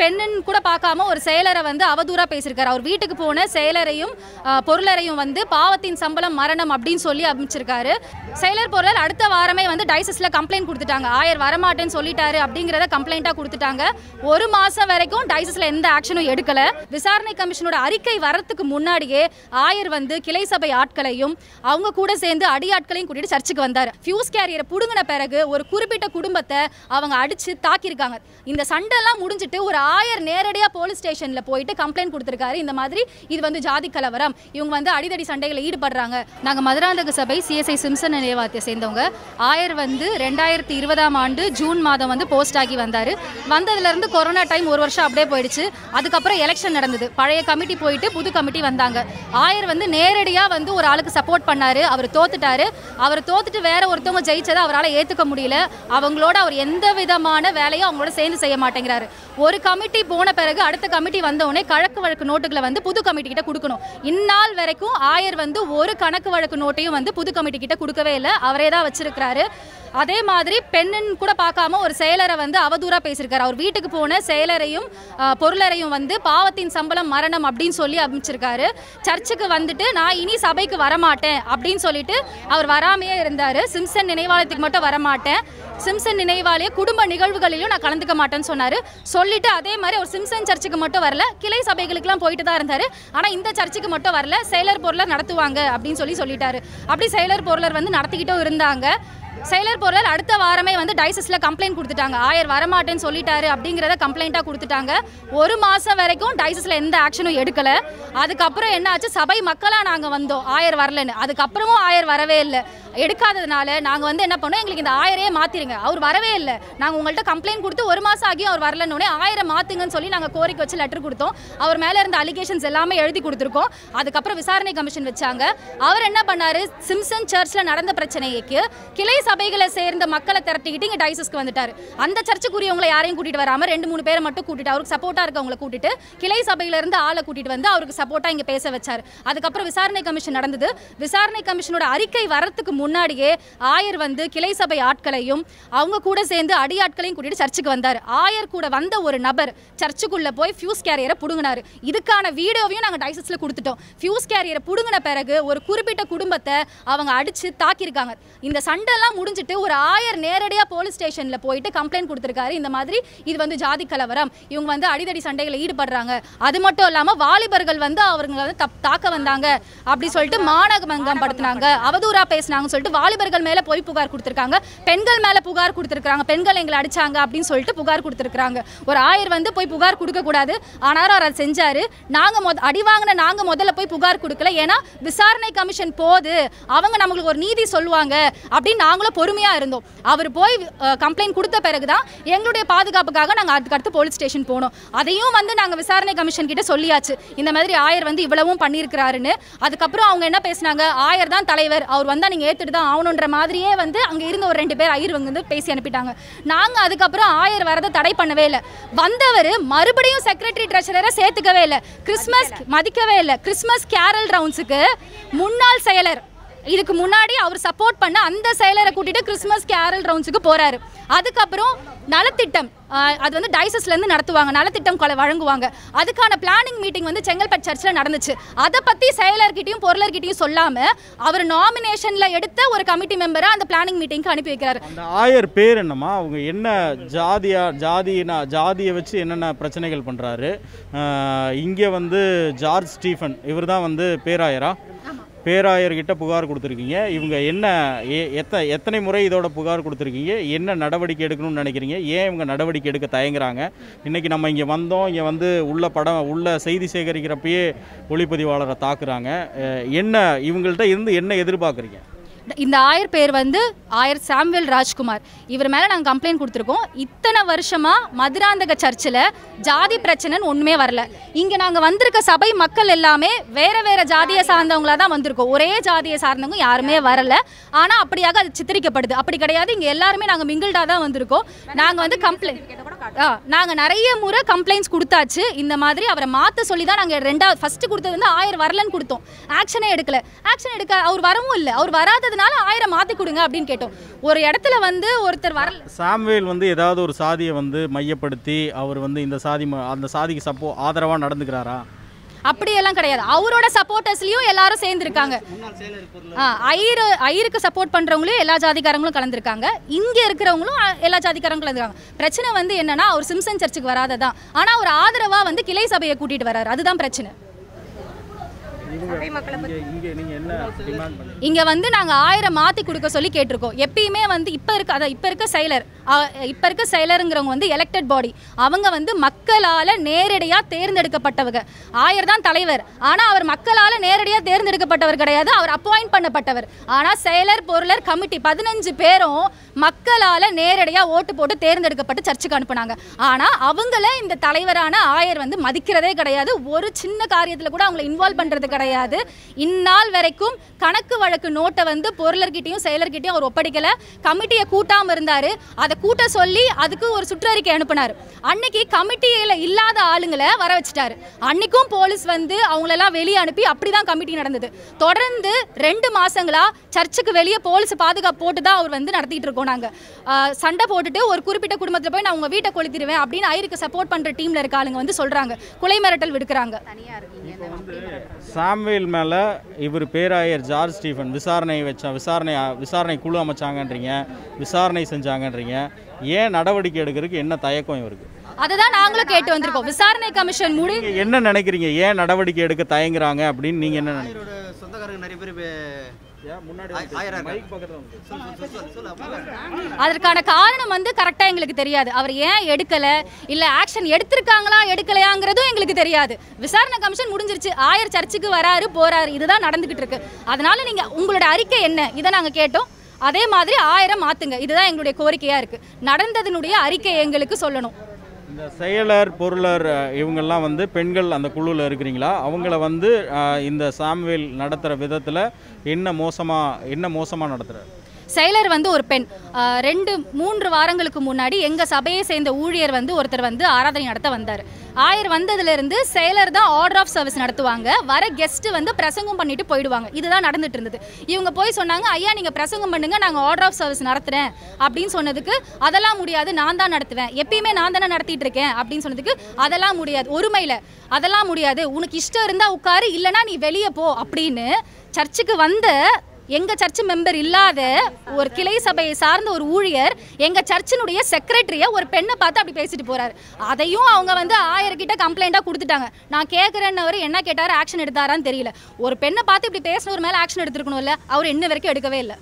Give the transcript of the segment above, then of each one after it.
பெண்ணுன்னு கூட பார்க்காம ஒரு செயலரை வந்து அவதூறா பேசியிருக்காரு அவர் வீட்டுக்கு போன செயலரையும் அஹ், பொருளரையும் வந்து பாவத்தின் சம்பளம் மரணம் அப்படின்னு சொல்லி அமைச்சிருக்காரு செயலர் பொருளர் அடுத்த வாரமே வந்து டைசஸ்ல கம்ப்ளைண்ட் கொடுத்துட்டாங்க ஆயர் வரமாட்டேன்னு சொல்லிட்டாரு அப்படிங்கிறத கம்ப்ளைண்டா கொடுத்துட்டாங்க ஒரு மாசம் வரைக்கும் டைசஸ்ல எந்த ஆக்ஷனும் எடுக்கல விசாரணை கமிஷனோட அறிக்கை வரத்துக்கு முன்னாடியே ஆயர் வந்து கிளை சபை ஆட்களையும் அவங்க கூட சேர்ந்து அடியாட்களையும் கூட்டிட்டு சர்ச்சுக்கு வந்தார் ஃபியூஸ் கேரியரை புடுங்கின பிறகு ஒரு குறிப்பிட்ட குடும்பத்தை அவங்க அடிச்சு தாக்கியிருக்காங்க இந்த சண்டைலாம் முடிஞ்சிட்டு ஒரு ஆயர் நேரடியாக போலீஸ் ஸ்டேஷன்ல போயிட்டு கம்ப்ளைண்ட் கொடுத்துருக்காரு இந்த மாதிரி இது வந்து ஜாதி கலவரம் இவங்க வந்து அடிதடி சண்டைகளில் ஈடுபடுறாங்க நாங்கள் மதுராந்தக சபை சிஎஸ்ஐ சிம்சன் நிலையவாத்தை சேர்ந்தவங்க ஆயர் வந்து ரெண்டாயிரத்தி இருபதாம் ஆண்டு ஜூன் மாதம் வந்து போஸ்ட் ஆகி வந்தார் வந்ததுலேருந்து கொரோனா டைம் ஒரு வருஷம் அப்படியே போயிடுச்சு அதுக்கப்புறம் எலெக்ஷன் நடந்தது பழைய கமிட்டி போயிட்டு புது கமிட்டி வந்தாங்க ஆயர் வந்து நேரடியாக வந்து ஒரு ஆளுக்கு சப்போர்ட் பண்ணாரு அவர் தோத்துட்டாரு அவர் தோத்துட்டு வேற ஒருத்தவங்க ஜெயிச்சதை அவரால் ஏற்றுக்க முடியல அவங்களோட அவர் எந்த விதமான வேலையும் அவங்களோட சேர்ந்து செய்ய மாட்டேங்கிறாரு ஒரு கமிட்டி போன பிறகு அடுத்த கமிட்டி வந்த உடனே கணக்கு வழக்கு நோட்டுகளை வந்து புது கமிட்டி கிட்ட கொடுக்கணும் இந்நாள் வரைக்கும் ஆயர் வந்து ஒரு கணக்கு வழக்கு நோட்டையும் வந்து புது கமிட்டி கிட்ட கொடுக்கவே இல்லை அவரே தான் வச்சிருக்கிறாரு அதே மாதிரி பெண்ணுன்னு கூட பார்க்காம ஒரு செயலரை வந்து அவதூறா பேசியிருக்காரு அவர் வீட்டுக்கு போன செயலரையும் அஹ், பொருளரையும் வந்து பாவத்தின் சம்பளம் மரணம் அப்படின்னு சொல்லி அமைச்சிருக்காரு சர்ச்சுக்கு வந்துட்டு நான் இனி சபைக்கு வரமாட்டேன் அப்படின்னு சொல்லிட்டு அவர் வராமையே இருந்தாரு சிம்சன் நினைவாலயத்துக்கு மட்டும் வரமாட்டேன் சிம்சன் நினைவாலய குடும்ப நிகழ்வுகளிலும் நான் கலந்துக்க மாட்டேன்னு சொன்னாரு சொல்லிட்டு அதே மாதிரி அவர் சிம்சன் சர்ச்சுக்கு மட்டும் வரல கிளை சபைகளுக்கெல்லாம் போயிட்டு தான் இருந்தாரு ஆனா இந்த சர்ச்சுக்கு மட்டும் வரல செயலர் பொருளர் நடத்துவாங்க அப்படின்னு சொல்லி சொல்லிட்டாரு அப்படி செயலர் பொருளர் வந்து நடத்திக்கிட்டும் இருந்தாங்க செயலர் பொருளர் அடுத்த வாரமே வந்து டைசஸ்ல கம்ப்ளைண்ட் கொடுத்துட்டாங்க ஆயர் வரமாட்டேன்னு சொல்லிட்டாரு அப்படிங்கிறத கம்ப்ளைண்டா கொடுத்துட்டாங்க ஒரு மாசம் வரைக்கும் டைசஸ்ல எந்த ஆக்ஷனும் எடுக்கல அதுக்கப்புறம் என்ன ஆச்சு சபை மக்களா நாங்க வந்தோம் ஆயர் வரலன்னு அதுக்கப்புறமும் ஆயர் வரவே இல்லை எடுக்காததுனால நாங்க வந்து என்ன பண்ணோம் எங்களுக்கு இந்த ஆயரே மாத்திருங்க அவர் வரவே இல்லை நாங்க உங்கள்ட்ட கம்ப்ளைண்ட் கொடுத்து ஒரு மாசம் ஆகியும் அவர் வரலன்னு உடனே ஆயிரம் மாத்துங்கன்னு சொல்லி நாங்க கோரிக்கை வச்சு லெட்டர் கொடுத்தோம் அவர் மேல இருந்த அலிகேஷன்ஸ் எல்லாமே எழுதி கொடுத்துருக்கோம் அதுக்கப்புறம் விசாரணை கமிஷன் வச்சாங்க அவர் என்ன பண்ணாரு சிம்சன் சர்ச்ல நடந்த பிரச்சனைக்கு கிளை சபைகளை சேர்ந்த மக்களை திரட்டிக்கிட்டு இங்க டைசஸ்க்கு வந்துட்டாரு அந்த சர்ச்சுக்குரியவங்களை யாரையும் கூட்டிட்டு வராம ரெண்டு மூணு பேரை மட்டும் கூட்டிட்டு அவருக்கு சப்போர்ட்டா இருக்கவங்களை கூட்டிட்டு கிளை சபையில இருந்து ஆளை கூட்டிட்டு வந்து அவருக்கு சப்போர்ட்டா இங்க பேச வச்சாரு அதுக்கப்புறம் விசாரணை கமிஷன் நடந்தது விசாரணை கமிஷனோட அறிக்கை வரத்துக்கு முன்னாடியே ஆயர் வந்து கிளை சபை ஆட்களையும் அவங்க கூட சேர்ந்து அடியாட்களையும் கூட்டிட்டு சர்ச்சுக்கு வந்தார் ஆயர் கூட வந்த ஒரு நபர் சர்ச்சுக்குள்ள போய் ஃபியூஸ் கேரியரை புடுங்கினாரு இதுக்கான வீடியோவையும் நாங்க டைசஸ்ல கொடுத்துட்டோம் ஃபியூஸ் கேரியரை புடுங்கின பிறகு ஒரு குறிப்பிட்ட குடும்பத்தை அவங்க அடிச்சு தாக்கியிருக்காங்க இந்த சண்டைலாம் முடிஞ்சிட்டு ஒரு ஆயர் நேரடியாக போலீஸ் ஸ்டேஷன்ல போயிட்டு கம்ப்ளைண்ட் கொடுத்துருக்காரு இந்த மாதிரி இது வந்து ஜாதி கலவரம் இவங்க வந்து அடிதடி சண்டைகளில் ஈடுபடுறாங்க அது மட்டும் இல்லாம வாலிபர்கள் வந்து அவங்களை வந்து தப்- தாக்க வந்தாங்க அப்படி சொல்லிட்டு மானகமங்கம் படுத்தினாங்க அவதூறா பேசினாங்கன்னு சொல்லிட்டு வாலிபர்கள் மேல போய் புகார் கொடுத்துருக்காங்க பெண்கள் மேல புகார் கொடுத்துருக்காங்க பெண்கள் எங்களை அடிச்சாங்க அப்படின்னு சொல்லிட்டு புகார் கொடுத்துருக்காங்க ஒரு ஆயர் வந்து போய் புகார் கொடுக்க கூடாது ஆனாலும் அவர் அதை செஞ்சாரு நாங்க மொத அடி வாங்கின நாங்க முதல்ல போய் புகார் கொடுக்கல ஏன்னா விசாரணை கமிஷன் போது அவங்க நம்மளுக்கு ஒரு நீதி சொல்லுவாங்க அப்படின்னு நாங்களும் பொறுமையா இருந்தோம் அவர் போய் கம்ப்ளைண்ட் கொடுத்த பிறகுதான் எங்களுடைய பாதுகாப்புக்காக நாங்க அதுக்கு அடுத்து போலீஸ் ஸ்டேஷன் போனோம் அதையும் வந்து நாங்க விசாரணை கமிஷன் கிட்ட சொல்லியாச்சு இந்த மாதிரி ஆயர் வந்து இவ்வளவும் பண்ணியிருக்கிறாருன்னு அதுக்கப்புறம் அவங்க என்ன பேசினாங்க ஆயர் தான் தலைவர் அவர் வந்தா நீங்க ஏத்துட்டு தான் ஆகணுன்ற மாதிரியே வந்து அங்க இருந்த ஒரு ரெண்டு பேர் ஐயர் வந்து பேசி அனுப்பிட்டாங்க நாங்க அதுக்கப்புறம் ஆயர் வரதை தடை பண்ணவே இல்லை வந்தவர் மறுபடியும் செக்ரட்டரி ட்ரெஷரரை சேர்த்துக்கவே இல்லை கிறிஸ்மஸ் மதிக்கவே இல்லை கிறிஸ்மஸ் கேரல் ரவுண்ட்ஸுக்கு முன்னாள் செயலர் இதுக்கு முன்னாடி அவர் சப்போர்ட் பண்ண அந்த செயலரை கூட்டிட்டு கிறிஸ்மஸ் கேரல் ரவுண்ட்ஸுக்கு போறாரு அதுக்கப்புறம் நலத்திட்டம் ஆஹ், அது வந்து டைசஸ்ல இருந்து நடத்துவாங்க நலத்திட்டம் கொலை வழங்குவாங்க அதுக்கான பிளானிங் மீட்டிங் வந்து செங்கல்பட்டு சர்ச்சில் நடந்துச்சு அதை பத்தி செயலர்கிட்டயும் பொருளர்கிட்டயும் சொல்லாம அவர் நாமினேஷன்ல எடுத்த ஒரு கமிட்டி மெம்பரை அந்த பிளானிங் மீட்டிங்க்கு அனுப்பி வைக்கிறாரு அந்த ஆயர் பேர் என்னம்மா அவங்க என்ன ஜாதியா ஜாதினா ஜாதியை வச்சு என்னென்ன பிரச்சனைகள் பண்ணுறாரு இங்கே வந்து ஜார்ஜ் ஸ்டீஃபன் இவர் தான் வந்து பேராயரா பேராயர்கிட்ட புகார் கொடுத்துருக்கீங்க இவங்க என்ன எ- எத்த எத்தனை முறை இதோட புகார் கொடுத்துருக்கீங்க என்ன நடவடிக்கை எடுக்கணும்னு நினைக்கிறீங்க ஏன் இவங்க நடவடிக்கை எடுக்க தயங்குறாங்க இன்றைக்கி நம்ம இங்கே வந்தோம் இங்கே வந்து உள்ள படம் உள்ள செய்தி சேகரிக்கிறப்பயே ஒளிப்பதிவாளரை தாக்குறாங்க அஹ், என்ன இவங்கள்ட்ட இருந்து என்ன எதிர்பார்க்குறீங்க இந்த ஆயர் பேர் வந்து ஆயர் சாம்வேல் ராஜ்குமார் இவர் மேலே நாங்கள் கம்ப்ளைண்ட் கொடுத்துருக்கோம் இத்தனை வருஷமாக மதுராந்தக சர்ச்சில் ஜாதி பிரச்சனைன்னு ஒன்றுமே வரல இங்கே நாங்கள் வந்திருக்க சபை மக்கள் எல்லாமே வேற வேற ஜாதியை சார்ந்தவங்களா தான் வந்திருக்கோம் ஒரே ஜாதியை சார்ந்தவங்க யாருமே வரல ஆனால் அப்படியாக அது சித்தரிக்கப்படுது அப்படி கிடையாது இங்கே எல்லாருமே நாங்கள் மிங்கிள்டாக தான் வந்திருக்கோம் நாங்கள் வந்து கம்ப்ளைண்ட் ஆ நாங்கள் நிறைய முறை கம்ப்ளைண்ட்ஸ் கொடுத்தாச்சு இந்த மாதிரி அவரை மாற்ற சொல்லி தான் நாங்கள் ரெண்டாவது ஃபர்ஸ்ட் கொடுத்தது வந்து ஆயர் வரலன்னு கொடுத்தோம் ஆக்ஷனே எடுக்கல ஆக்ஷன் எடுக்க அவர் வரவும் இல்லை அவர் வராததுனால வராதனால ஆயிரம் மாற்றி கொடுங்க அப்படின்னு கேட்டோம் ஒரு இடத்துல வந்து ஒருத்தர் வரல சாம்வேல் வந்து ஏதாவது ஒரு சாதியை வந்து மையப்படுத்தி அவர் வந்து இந்த சாதி ம- அந்த சாதிக்கு சப்போ ஆதரவாக நடந்துக்கிறாரா அப்படியெல்லாம் கிடையாது அவரோட சப்போர்ட்டர்ஸ்லயும் எல்லாரும் சேர்ந்துருக்காங்க ஆ, ஐயரு ஐயருக்கு சப்போர்ட் பண்றவங்களும் எல்லா ஜாதிக்காரங்களும் கலந்துருக்காங்க இங்க இருக்கிறவங்களும் அ, எல்லா ஜாதிக்காரங்களும் கலந்துருக்காங்க பிரச்சனை வந்து என்னன்னா அவர் சிம்சன் சர்ச்சுக்கு வராததான் ஆனா அவர் ஆதரவா வந்து கிளை சபையை கூட்டிட்டு வராரு அதுதான் பிரச்சனை இங்கே இங்கே நீங்கள் என்ன டிமாண்ட் பண்ணி இங்க வந்து நாங்க ஆயிரம் மாத்தி கொடுக்க சொல்லி கேட்டிருக்கோம் எப்பயுமே வந்து இப்ப இருக்க அதான் இப்ப இருக்க செயலர் அ- இப்ப இருக்க செயலருங்கிறவங்க வந்து எலெக்டட் பாடி அவங்க வந்து மக்களால நேரடியா தேர்ந்தெடுக்கப்பட்டவங்க ஆயர் தான் தலைவர் ஆனா அவர் மக்களால நேரடியா தேர்ந்தெடுக்கப்பட்டவர் கிடையாது அவர் அப்பாயிண்ட் பண்ணப்பட்டவர் ஆனா செயலர் பொருளர் கமிட்டி பதினஞ்சு பேரும் மக்களால நேரடியா ஓட்டு போட்டு தேர்ந்தெடுக்கப்பட்டு சர்ச்சுக்கு அனுப்புனாங்க ஆனா அவங்கள இந்த தலைவரான ஆயர் வந்து மதிக்கிறதே கிடையாது ஒரு சின்ன காரியத்துல கூட அவங்களை இன்வால்வ் பண்றது கிடையாது இந்நாள் வரைக்கும் கணக்கு வழக்கு நோட்டை வந்து பொருளர்கிட்டயும் செயலர்கிட்டயும் அவர் ஒப்படைக்கல கமிட்டியை கூட்டாம இருந்தாரு அதை கூட்ட சொல்லி அதுக்கு ஒரு சுற்றறிக்கை அனுப்புனாரு அன்னைக்கு கமிட்டியில இல்லாத ஆளுங்களை வர வச்சுட்டாரு அன்னைக்கும் போலீஸ் வந்து அவங்களெல்லாம் வெளியே அனுப்பி அப்படிதான் கமிட்டி நடந்தது தொடர்ந்து ரெண்டு மாசங்களா சர்ச்சுக்கு வெளியே போலீஸ் பாதுகாப்பு போட்டு தான் அவர் வந்து நடத்திட்டு இருக்கோம் நாங்க ஆஹ் சண்டை போட்டுட்டு ஒரு குறிப்பிட்ட குடும்பத்துல போய் நான் உங்க வீட்டை கொளுத்திடுவேன் அப்படின்னு ஐயருக்கு சப்போர்ட் பண்ற டீம்ல இருக்க ஆளுங்க வந்து சொல்றாங்க கொலை மிரட்டல் விடுக்கிறாங்க சாம்வேல் மேலே இவர் பேராயர் ஜார்ஜ் ஸ்டீஃபன் விசாரணை வச்சா விசாரணை விசாரணை குழு அமைச்சாங்கன்றீங்க விசாரணை செஞ்சாங்கன்றீங்க ஏன் நடவடிக்கை எடுக்கிறதுக்கு என்ன தயக்கம் இவருக்கு அதுதான் நாங்களும் கேட்டு வந்திருக்கோம் விசாரணை கமிஷன் முடி நீங்க என்ன நினைக்கிறீங்க ஏன் நடவடிக்கை எடுக்க தயங்குறாங்க அப்படின்னு நீங்கள் என்ன நினைக்கிறீங்க அவரோட சொந்தக்காரங்க நிறைய பேர் ஆ- ஆயிரம் இருக்காங்க. சொல்லு, சொல்லு, சொல்லு, சொல்லு, அப்பா. அதற்கான காரணம் வந்து கரெக்டாக எங்களுக்கு தெரியாது அவர் ஏன் எடுக்கல இல்லை ஆக்ஷன் எடுத்திருக்காங்களா எடுக்கலையாங்கிறதும் எங்களுக்கு தெரியாது விசாரணை கமிஷன் முடிஞ்சிருச்சு ஆயர் சர்ச்சுக்கு வராரு போறாரு இதுதான் நடந்துகிட்டு இருக்கு அதனால நீங்க உங்களோட அறிக்கை என்ன இதை நாங்க கேட்டோம் அதே மாதிரி ஆயிரம் மாத்துங்க இதுதான் எங்களுடைய கோரிக்கையா இருக்கு நடந்ததனுடைய அறிக்கை எங்களுக்கு சொல்லணும் இந்த செயலர் பொருளர் அஹ், இவங்கெல்லாம் வந்து பெண்கள் அந்த குழுவில் இருக்கிறீங்களா அவங்கள வந்து அஹ், இந்த சாம்வேல் நடத்துகிற விதத்தில் என்ன மோசமாக என்ன மோசமாக நடத்துகிறார் செயலர் வந்து ஒரு பெண் ஆஹ் ரெண்டு மூன்று வாரங்களுக்கு முன்னாடி எங்க சபையை சேர்ந்த ஊழியர் வந்து ஒருத்தர் வந்து ஆராதனை நடத்த வந்தார் ஆயர் வந்ததுல இருந்து செயலர் தான் ஆர்டர் ஆஃப் சர்வீஸ் நடத்துவாங்க வர கெஸ்ட் வந்து பிரசங்கம் பண்ணிட்டு போயிடுவாங்க இதுதான் நடந்துட்டு இருந்தது இவங்க போய் சொன்னாங்க ஐயா நீங்க பிரசங்கம் பண்ணுங்க நாங்க ஆர்டர் ஆஃப் சர்வீஸ் நடத்துறேன் அப்படின்னு சொன்னதுக்கு அதெல்லாம் முடியாது நான் தான் நடத்துவேன் எப்பயுமே நான் தானே நடத்திட்டு இருக்கேன் அப்படின்னு சொன்னதுக்கு அதெல்லாம் முடியாது ஒருமையில அதெல்லாம் முடியாது உனக்கு இஷ்டம் இருந்தா உட்காரு இல்லைன்னா நீ வெளியே போ அப்படின்னு சர்ச்சுக்கு வந்த எங்க சர்ச் மெம்பர் இல்லாத ஒரு கிளை சபையை சார்ந்த ஒரு ஊழியர் எங்க சர்ச்சினுடைய செக்ரட்டரிய ஒரு பெண்ணை பார்த்து அப்படி பேசிட்டு போறாரு அதையும் அவங்க வந்து ஆயிரம் கிட்ட கம்ப்ளைண்டா கொடுத்துட்டாங்க நான் கேட்கறேன்னவர் என்ன கேட்டாரு ஆக்ஷன் எடுத்தாரான்னு தெரியல ஒரு பெண்ணை பார்த்து இப்படி பேசினவர் மேல ஆக்ஷன் எடுத்திருக்கணும்ல அவர் இன்ன வரைக்கும் எடுக்கவே இல்லை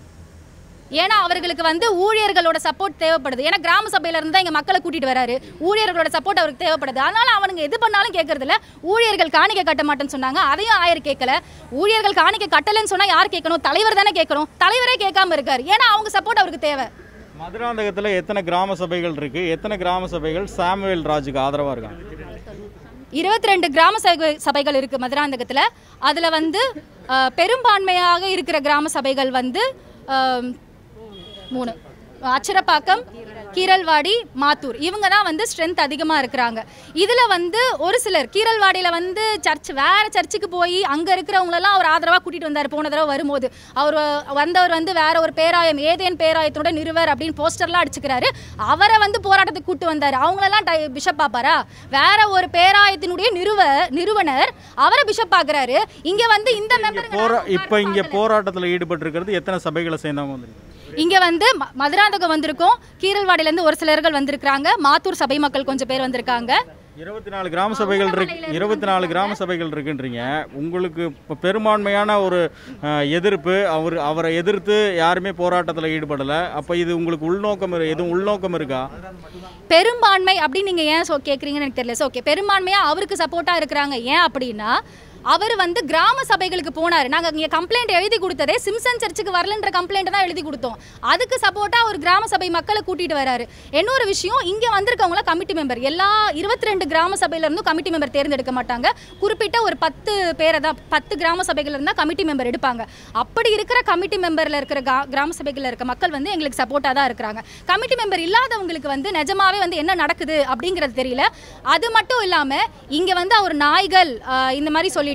ஏன்னா அவர்களுக்கு வந்து ஊழியர்களோட சப்போர்ட் தேவைப்படுது ஏன்னா கிராம சபையில இருந்தா இங்க மக்களை கூட்டிட்டு வராரு ஊழியர்களோட சப்போர்ட் அவருக்கு தேவைப்படுது அதனால அவனுங்க எது பண்ணாலும் கேட்கறது இல்ல ஊழியர்கள் காணிக்க கட்ட மாட்டேன்னு சொன்னாங்க அதையும் ஆயர் கேட்கல ஊழியர்கள் காணிக்க கட்டலன்னு சொன்னா யார் கேட்கணும் தலைவர் தானே கேட்கணும் தலைவரே கேட்காம இருக்காரு ஏன்னா அவங்க சப்போர்ட் அவருக்கு தேவை மதுராந்தகத்தில் எத்தனை கிராம சபைகள் இருக்குது எத்தனை கிராம சபைகள் சாமுவேல் ராஜுக்கு ஆதரவாக இருக்காங்க இருபத்தி ரெண்டு கிராம சபை சபைகள் இருக்கு மதுராந்தகத்துல அதுல வந்து அஹ், பெரும்பான்மையாக இருக்கிற கிராம சபைகள் வந்து அஹ், மூணு அச்சரப்பாக்கம் கீரல்வாடி மாத்தூர் இவங்க தான் வந்து ஸ்ட்ரென்த் அதிகமாக இருக்கிறாங்க இதில் வந்து ஒரு சிலர் கீரல்வாடியில் வந்து சர்ச் வேற சர்ச்சுக்கு போய் அங்கே இருக்கிறவங்களெல்லாம் அவர் ஆதரவாக கூட்டிகிட்டு வந்தார் போன தடவை வரும்போது அவர் வந்தவர் வந்து வேற ஒரு பேராயம் ஏதேன் பேராயத்தோட நிறுவர் அப்படின்னு போஸ்டர்லாம் அடிச்சுக்கிறாரு அவரை வந்து போராட்டத்துக்கு கூட்டு வந்தார் அவங்களெல்லாம் டை பிஷப் பார்ப்பாரா வேற ஒரு பேராயத்தினுடைய நிறுவ நிறுவனர் அவரை பிஷப் பார்க்குறாரு இங்கே வந்து இந்த மெம்பருங்க போரா இப்போ இங்கே போராட்டத்தில் ஈடுபட்டிருக்கிறது எத்தனை சபைகளை சேர்ந்தவங்க வந்துருக்கு இங்க வந்து ம- மதுராந்தகம் வந்திருக்கோம் கீரல்வாடியில இருந்து ஒரு சிலர்கள் வந்திருக்காங்க மாத்தூர் சபை மக்கள் கொஞ்சம் பேர் வந்திருக்காங்க இருபத்தி நாலு கிராம சபைகள் இருக்கு இருபத்தி நாலு கிராம சபைகள் இருக்குன்றீங்க உங்களுக்கு இப்போ பெரும்பான்மையான ஒரு அஹ், எதிர்ப்பு அவர் அவரை எதிர்த்து யாருமே போராட்டத்தில் ஈடுபடலை அப்போ இது உங்களுக்கு உள்நோக்கம் இரு- எதுவும் உள்நோக்கம் இருக்கா பெரும்பான்மை அப்படின்னு நீங்க ஏன் சொ கேக்குறீங்கன்னு எனக்கு தெரியல ஓகே பெரும்பான்மையா அவருக்கு சப்போர்ட்டா இருக்கிறாங்க ஏன் அப்படின்னா அவர் வந்து கிராம சபைகளுக்கு போனார் நாங்க இங்க கம்ப்ளைண்ட் எழுதி கொடுத்ததே சிம்சன் சர்ச்சுக்கு வரலன்ற கம்ப்ளைண்ட் தான் எழுதி கொடுத்தோம் அதுக்கு சப்போர்ட்டா ஒரு கிராம சபை மக்களை கூட்டிட்டு வராரு இன்னொரு விஷயம் இங்க வந்திருக்கவங்கள கமிட்டி மெம்பர் எல்லா இருபத்தி ரெண்டு கிராம சபையில இருந்தும் கமிட்டி மெம்பர் தேர்ந்தெடுக்க மாட்டாங்க குறிப்பிட்ட ஒரு பத்து பேரை தான் பத்து கிராம சபைகள் இருந்தால் கமிட்டி மெம்பர் எடுப்பாங்க அப்படி இருக்கிற கமிட்டி மெம்பர்ல இருக்கிற கா- கிராம சபைகளில் இருக்க மக்கள் வந்து எங்களுக்கு சப்போர்ட்டாக தான் இருக்கிறாங்க கமிட்டி மெம்பர் இல்லாதவங்களுக்கு வந்து நிஜமாவே வந்து என்ன நடக்குது அப்படிங்கிறது தெரியல அது மட்டும் இல்லாம இங்க வந்து அவர் நாய்கள் ஆஹ், இந்த மாதிரி சொல்லிட்டு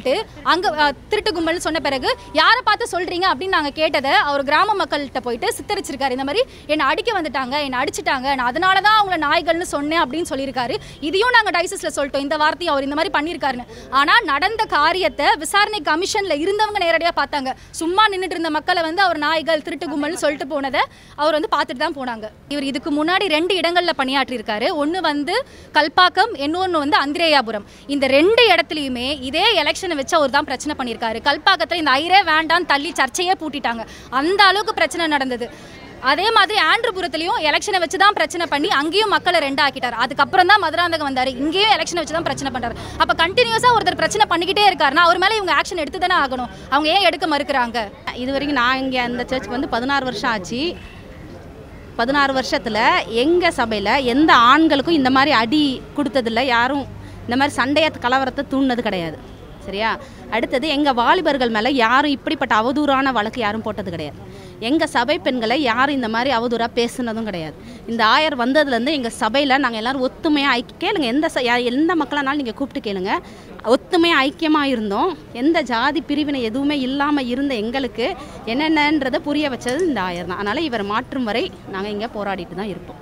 பண்ணிட்டு அங்க அஹ், திருட்டு கும்பல்னு சொன்ன பிறகு யாரை பார்த்து சொல்றீங்க அப்படின்னு நாங்க கேட்டதை அவர் கிராம மக்கள்கிட்ட போயிட்டு சித்தரிச்சிருக்காரு இந்த மாதிரி என்னை அடிக்க வந்துட்டாங்க என்னை அடிச்சிட்டாங்க நான் அதனால தான் அவங்கள நாய்கள்னு சொன்னேன் அப்படின்னு சொல்லியிருக்காரு இதையும் நாங்க டைசஸ்ல சொல்லிட்டோம் இந்த வார்த்தையை அவர் இந்த மாதிரி பண்ணியிருக்காருன்னு ஆனா நடந்த காரியத்தை விசாரணை கமிஷன்ல இருந்தவங்க நேரடியா பார்த்தாங்க சும்மா நின்னுட்டு இருந்த மக்களை வந்து அவர் நாய்கள் திருட்டு கும்பல்னு சொல்லிட்டு போனதை அவர் வந்து பார்த்துட்டு தான் போனாங்க இவர் இதுக்கு முன்னாடி ரெண்டு இடங்கள்ல பணியாற்றி இருக்காரு ஒன்று வந்து கல்பாக்கம் இன்னொன்று வந்து அந்திரேயாபுரம் இந்த ரெண்டு இடத்துலையுமே இதே எலெக்ஷனை வச்சு அவர் தான் பிரச்சனை பண்ணியிருக்காரு கல்பாக்கத்தில் இந்த ஐரே வேண்டாம் தள்ளி சர்ச்சையே பூட்டிட்டாங்க அந்த அளவுக்கு பிரச்சனை நடந்தது அதே மாதிரி ஆண்ட்ருபுரத்துலையும் எலெக்ஷனை வச்சு தான் பிரச்சனை பண்ணி அங்கேயும் மக்களை ரெண்டு ஆக்கிட்டார் அதுக்கப்புறம் தான் மதுராந்தகம் வந்தார் இங்கேயும் எலெக்ஷனை வச்சு தான் பிரச்சனை பண்ணுறாரு அப்போ கண்டினியூஸாக ஒருத்தர் பிரச்சனை பண்ணிக்கிட்டே இருக்காருன்னா அவர் மேலே இவங்க ஆக்ஷன் எடுத்து தானே ஆகணும் அவங்க ஏன் எடுக்க மறுக்கிறாங்க இது வரைக்கும் நான் இங்கே அந்த சர்ச்சுக்கு வந்து பதினாறு வருஷம் ஆச்சு பதினாறு வருஷத்தில் எங்கள் சபையில் எந்த ஆண்களுக்கும் இந்த மாதிரி அடி கொடுத்ததில்ல யாரும் இந்த மாதிரி சண்டைய கலவரத்தை தூண்டினது கிடையாது சரியா அடுத்தது எங்கள் வாலிபர்கள் மேலே யாரும் இப்படிப்பட்ட அவதூறான வழக்கு யாரும் போட்டது கிடையாது எங்கள் சபை பெண்களை யாரும் இந்த மாதிரி அவதூறாக பேசுனதும் கிடையாது இந்த ஆயர் வந்ததுலேருந்து எங்கள் சபையில் நாங்கள் எல்லாரும் ஒத்துமையாக ஐக்கிய கேளுங்க எந்த ச யா- எந்த மக்களானாலும் நீங்கள் கூப்பிட்டு கேளுங்க ஒத்துமையாக ஐக்கியமாக இருந்தோம் எந்த ஜாதி பிரிவினை எதுவுமே இல்லாமல் இருந்த எங்களுக்கு என்னென்னன்றதை புரிய வச்சது இந்த ஆயர் தான் அதனால் இவர் மாற்றும் வரை நாங்கள் இங்கே போராடிட்டு தான் இருப்போம்